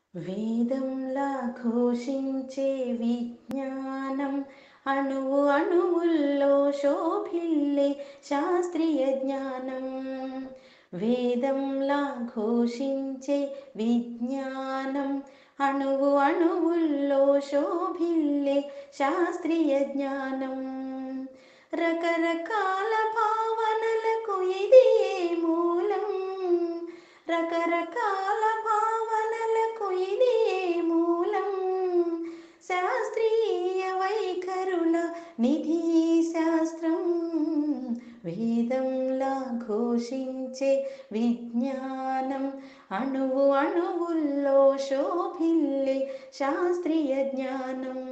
వేదంలా ఘోషించే విజ్ఞానం అణువు అణువుల్లో శోభిల్లే శాస్త్రీయ జ్ఞానం వేదంలా ఘోషించే విజ్ఞానం అణువు అణువుల్లో శోభిల్లే శాస్త్రీయ జ్ఞానం రకరకాల భావనలకు ఇది ఏ మూలం రకరకాల భావనలకు ఇది ఏ మూలం శాస్త్రీయ వైఖరుల నిధి శాస్త్రం వేదంలా ఘోషించే విజ్ఞానం అణువు అణువుల్లో శోభిల్లే శాస్త్రీయ జ్ఞానం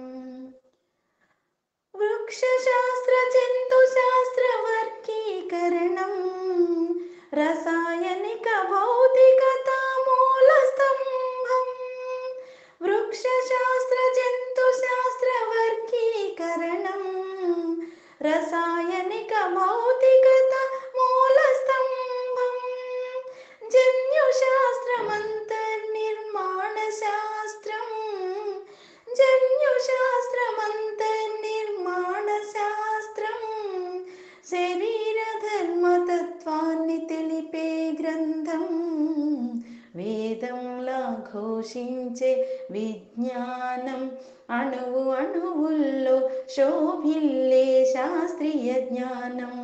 వృక్షశాస్త్ర జంతు శాస్త్ర వర్గీకరణం రసాయనిక భౌతికత మూల స్తంభం వృక్షశాస్త్ర జంతు శాస్త్ర వర్గీకరణం రసాయనిక భౌతికత మూల స్తంభం జన్యు శాస్త్రమంతర్నిర్మాణ శాస్త్రం జన్యు శాస్త్రమంతర్నిర్మాణ శాస్త్రం శరీర ధర్మతత్వాన్ని తెలిపే గ్రంథం వేదంలా ఘోషించే విజ్ఞానం అణువు అణువుల్లో శోభిల్లే శాస్త్రీయ జ్ఞానం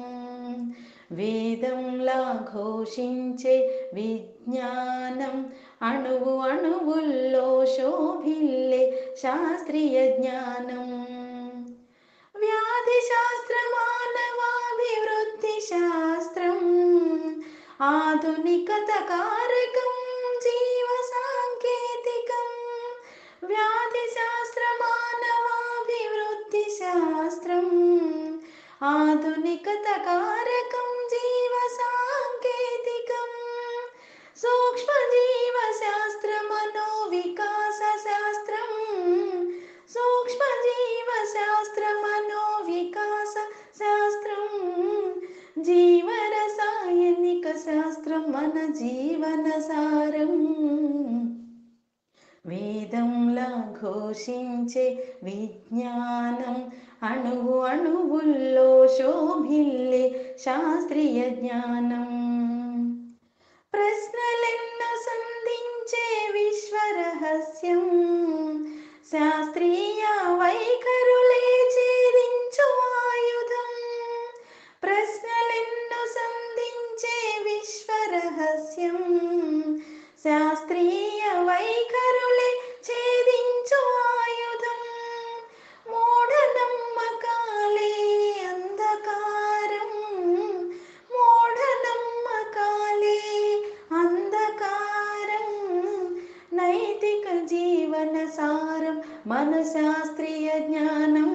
వేదంలా ఘోషించే విజ్ఞానం అణువు అణువుల్లో శోభిల్లే శాస్త్రీయ జ్ఞానం వ్యాధి శాస్త్ర మానవాభివృద్ధి శాస్త్రం ఆధునికత కారకం జీవ సాంకేతికం వ్యాధి శాస్త్ర మానవాభివృద్ధి శాస్త్రం ఆధునికత కారకం జీవ సాంకేతికం సూక్ష్మ జీవ శాస్త్ర మనో వికాస శాస్త్రం సూక్ష్మ జీవ శాస్త్ర మనో వికాస శాస్త్రం జీవ రసాయనిక శాస్త్రం మన జీవన సారం వేదంలా ఘోషించే విజ్ఞానం అణువు అణువుల్లో శోభిల్లే శాస్త్రీయ జ్ఞానం ప్రశ్నలెన్నో సంధించే విశ్వరహస్యం శాస్త్రీయ వైఖరులే ఛేదించు ఆయుధం ప్రశ్నలెన్నో సంధించే విశ్వరహస్యం శాస్త్రీయ వైఖరులే ఛేదించు ఆయుధం మూఢనమ్మకాలే అంధకారం మూఢనమ్మకాలే అంధకారం నైతిక జీవన సారం మన శాస్త్రీయ జ్ఞానం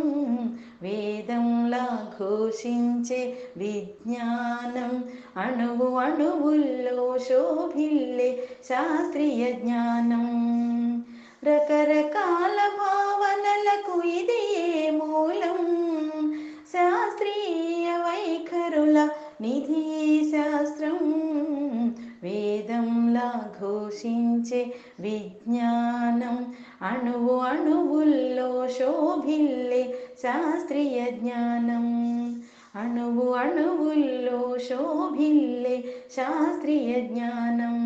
వేదంలా ఘోషించే విజ్ఞానం అణువు అణువుల్లో శోభిల్లే శాస్త్రీయ జ్ఞానం రకరకాల భావనలకు ఇది ఏ మూలం శాస్త్రీయ వైఖరుల నిధి శాస్త్రం వేదంలా ఘోషించే విజ్ఞానం అణువు అణువుల్లో శోభిల్లే శాస్త్రీయ జ్ఞానం అణువు అణువుల్లో శోభిల్లే శాస్త్రీయ జ్ఞానం